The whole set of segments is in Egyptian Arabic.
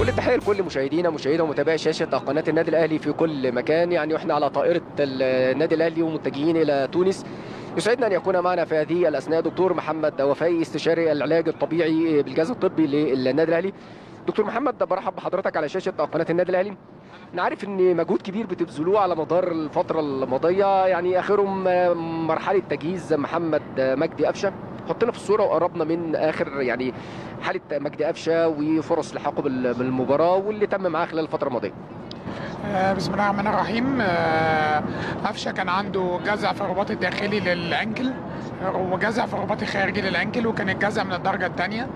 كل التحيه لكل مشاهدينا مشاهدة ومتابعي شاشه قناه النادي الاهلي في كل مكان يعني واحنا على طائره النادي الاهلي ومتجهين الى تونس يسعدنا ان يكون معنا في هذه الاثناء دكتور محمد وفائي استشاري العلاج الطبيعي بالجهاز الطبي للنادي الاهلي دكتور محمد برحب بحضرتك على شاشه قناه النادي الاهلي انا عارف ان مجهود كبير بتبذلوه على مدار الفتره الماضيه يعني اخرهم مرحله تجهيز محمد مجدي قفشه حطينا في الصوره وقربنا من اخر يعني حاله مجدي قفشه وفرص لحاقه بالمباراه واللي تم معاه خلال الفتره الماضيه بسم الله الرحمن الرحيم قفشه كان عنده جزع في الرباط الداخلي للانكل وجزع في الرباط الخارجي للانكل وكان الجزع من الدرجه الثانيه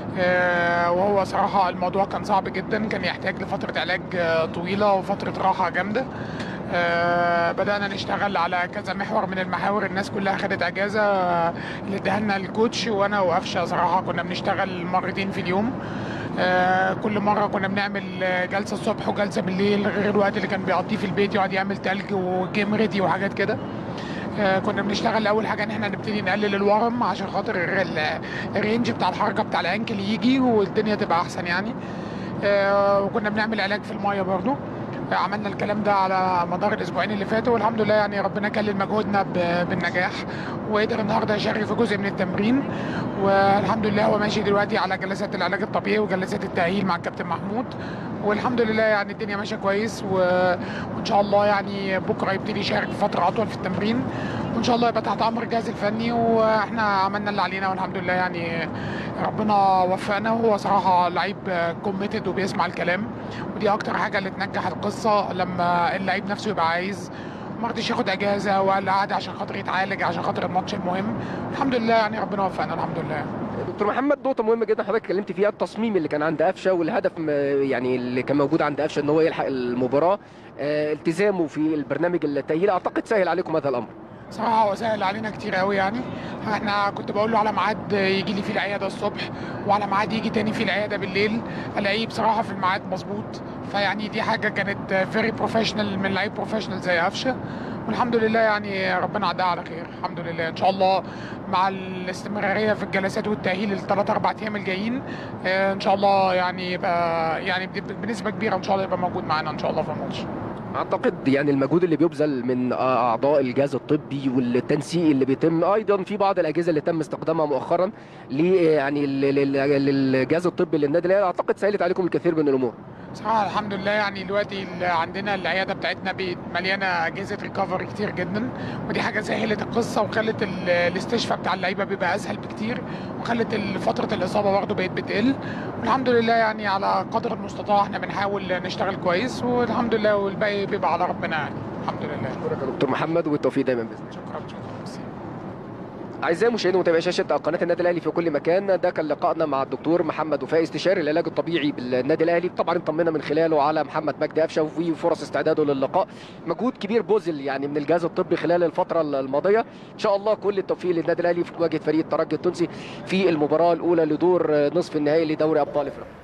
وهو صراحه الموضوع كان صعب جدا كان يحتاج لفتره علاج طويله وفتره راحه جامده آه بدأنا نشتغل على كذا محور من المحاور الناس كلها خدت اجازه اللي اداها لنا الكوتش وانا وقفشه صراحه كنا بنشتغل مرتين في اليوم آه كل مره كنا بنعمل جلسه الصبح وجلسه بالليل غير الوقت اللي كان بيقضيه في البيت يقعد يعمل تلج وجيم ريدي وحاجات كده آه كنا بنشتغل اول حاجه ان احنا نبتدي نقلل الورم عشان خاطر الرينج بتاع الحركه بتاع الانكل يجي والدنيا تبقى احسن يعني وكنا بنعمل علاج في المايه برضو عملنا الكلام ده على مدار الاسبوعين اللي فاتوا والحمد لله يعني ربنا كلل مجهودنا بالنجاح وقدر النهارده يشارك في جزء من التمرين والحمد لله هو ماشي دلوقتي على جلسات العلاج الطبيعي وجلسات التاهيل مع الكابتن محمود والحمد لله يعني الدنيا ماشيه كويس وان شاء الله يعني بكره يبتدي يشارك في فتره اطول في التمرين وان شاء الله يبقى تحت امر الجهاز الفني واحنا عملنا اللي علينا والحمد لله يعني ربنا وفقنا وهو صراحه لعيب كوميتد وبيسمع الكلام ودي اكتر حاجه اللي تنجح القصه لما اللعيب نفسه يبقى عايز ما رضيش ياخد اجازه ولا قعد عشان خاطر يتعالج عشان خاطر الماتش المهم الحمد لله يعني ربنا وفقنا الحمد لله دكتور محمد نقطة مهمة جدا حضرتك اتكلمت فيها التصميم اللي كان عند قفشه والهدف يعني اللي كان موجود عند قفشه ان هو يلحق المباراة اه التزامه في البرنامج التأهيلي اعتقد سهل عليكم هذا الامر. صراحه هو سهل علينا كتير قوي يعني احنا كنت بقول له على ميعاد يجي لي في العياده الصبح وعلى ميعاد يجي تاني في العياده بالليل الاقيه بصراحه في الميعاد مظبوط فيعني دي حاجه كانت فيري بروفيشنال من لعيب بروفيشنال زي قفشه والحمد لله يعني ربنا عداها على خير الحمد لله ان شاء الله مع الاستمراريه في الجلسات والتاهيل الثلاث اربع ايام الجايين ان شاء الله يعني يبقى يعني بنسبه كبيره ان شاء الله يبقى موجود معانا ان شاء الله في الماتش اعتقد يعني المجهود اللي بيبذل من اعضاء الجهاز الطبي والتنسيق اللي بيتم ايضا في بعض الاجهزه اللي تم استخدامها مؤخرا يعني للجهاز الطبي للنادي الاهلي اعتقد سهلت عليكم الكثير من الامور صراحه الحمد لله يعني دلوقتي عندنا العياده بتاعتنا مليانه اجهزه ريكفري كتير جدا ودي حاجه سهلت القصه وخلت الاستشفاء بتاع اللعيبه بيبقى اسهل بكتير وخلت فتره الاصابه برضه بقت بتقل والحمد لله يعني على قدر المستطاع احنا بنحاول نشتغل كويس والحمد لله والباقي بيبقى على ربنا يعني الحمد لله اشكرك يا دكتور محمد والتوفيق دايما باذن الله شكرا شكرا اعزائي المشاهدين ومتابعي شاشه قناه النادي الاهلي في كل مكان ده كان لقائنا مع الدكتور محمد وفاء استشاري العلاج الطبيعي بالنادي الاهلي طبعا اطمنا من خلاله على محمد مجدي قفشه وفي فرص استعداده للقاء مجهود كبير بذل يعني من الجهاز الطبي خلال الفتره الماضيه ان شاء الله كل التوفيق للنادي الاهلي في مواجهه فريق الترجي التونسي في المباراه الاولى لدور نصف النهائي لدوري ابطال افريقيا